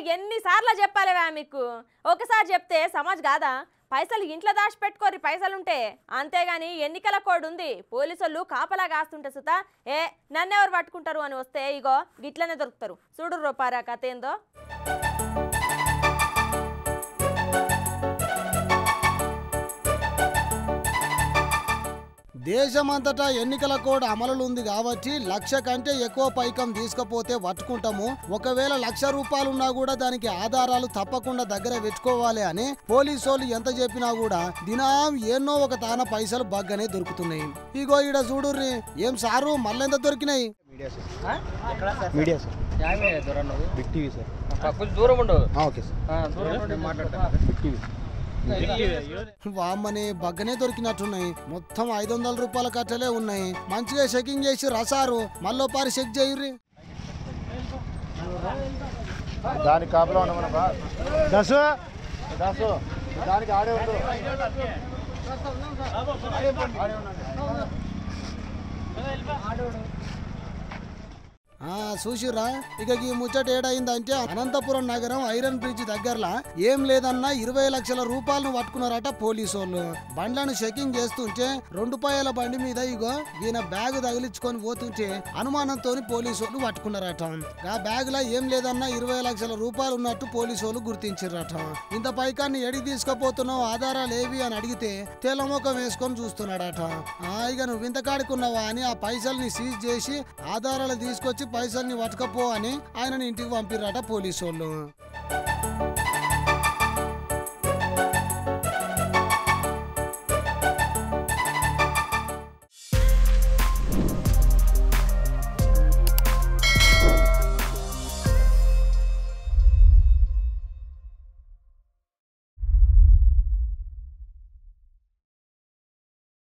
ఎన్నిసార్లు చెప్పాలివా మీకు ఒకసారి చెప్తే సమాజ్ కాదా పైసలు ఇంట్లో దాచిపెట్టుకోరి పైసలుంటే అంతేగాని ఎన్నికల కోడ్ ఉంది పోలీసులు కాపలా కాస్తుంటే సుతా ఏ నన్నెవరు పట్టుకుంటారు అని వస్తే ఇగో గిట్లనే దొరుకుతారు చూడు రూపారా కథ ఏందో దేశమంతటా ఎన్నికల కోడ్ అమలులో ఉంది కాబట్టి లక్ష కంటే ఎక్కువ పైకం తీసుకపోతే పట్టుకుంటాము ఒకవేళ లక్ష రూపాయలున్నా కూడా దానికి ఆధారాలు తప్పకుండా దగ్గర పెట్టుకోవాలి అని పోలీసు వాళ్ళు ఎంత చెప్పినా కూడా దినం ఎన్నో ఒక తాన పైసలు బగ్గనే దొరుకుతున్నాయి ఇగో ఈడ చూడుర్రి ఏం సారు మళ్ళెంత దొరికినాయి మీడియా సార్ మీడియా సార్ యాభై దూరం నువ్వు బిగ్ టీవీ సార్ కొంచెం దూరం ఉండు ఓకే సార్ ఆ, దూరం ఉండు మాట్లాడతా బిగ్ టీవీ వామ్మని బగ్గనే దొరికినట్టున్నాయి మొత్తం ఐదు వందల రూపాయల కట్టలే ఉన్నాయి మంచిగా చెకింగ్ చేసి రసారు మళ్ళీ పారి చెక్ చేయుర్రి దానికి కాపలా ఉండమన్న బా దసు దసు దానికి ఆడే ఉండు ఆ చూసిర్రా ఇక ఈ ముచ్చట ఏడైందంటే అనంతపురం నగరం ఐరన్ బ్రిడ్జ్ దగ్గరలా ఏం లేదన్నా ఇరవై లక్షల రూపాయలను పట్టుకున్నారట పోలీసు వాళ్ళు బండ్లను చెకింగ్ చేస్తుంటే రెండు పాయల బండి మీద ఇగో ఈయన బ్యాగ్ తగిలించుకొని పోతుంటే అనుమానంతో పోలీసు వాళ్ళు పట్టుకున్నారట ఆ బ్యాగ్ లా ఏం లేదన్నా ఇరవై లక్షల రూపాయలు ఉన్నట్టు పోలీసు వాళ్ళు గుర్తించారట ఇంత పైకాన్ని ఎడికి తీసుకుపోతున్నావు ఆధారాలు ఏవి అని అడిగితే తెల్లమొఖం వేసుకొని చూస్తున్నాడట ఆ ఇక నువ్వు ఇంత కాడుకున్నావా అని ఆ పైసల్ని సీజ్ చేసి ఆధారాలు తీసుకొచ్చి పైసల్ని పట్టుకపో అని ఆయనని ఇంటికి పంపిర్రట పోలీసు వాళ్ళు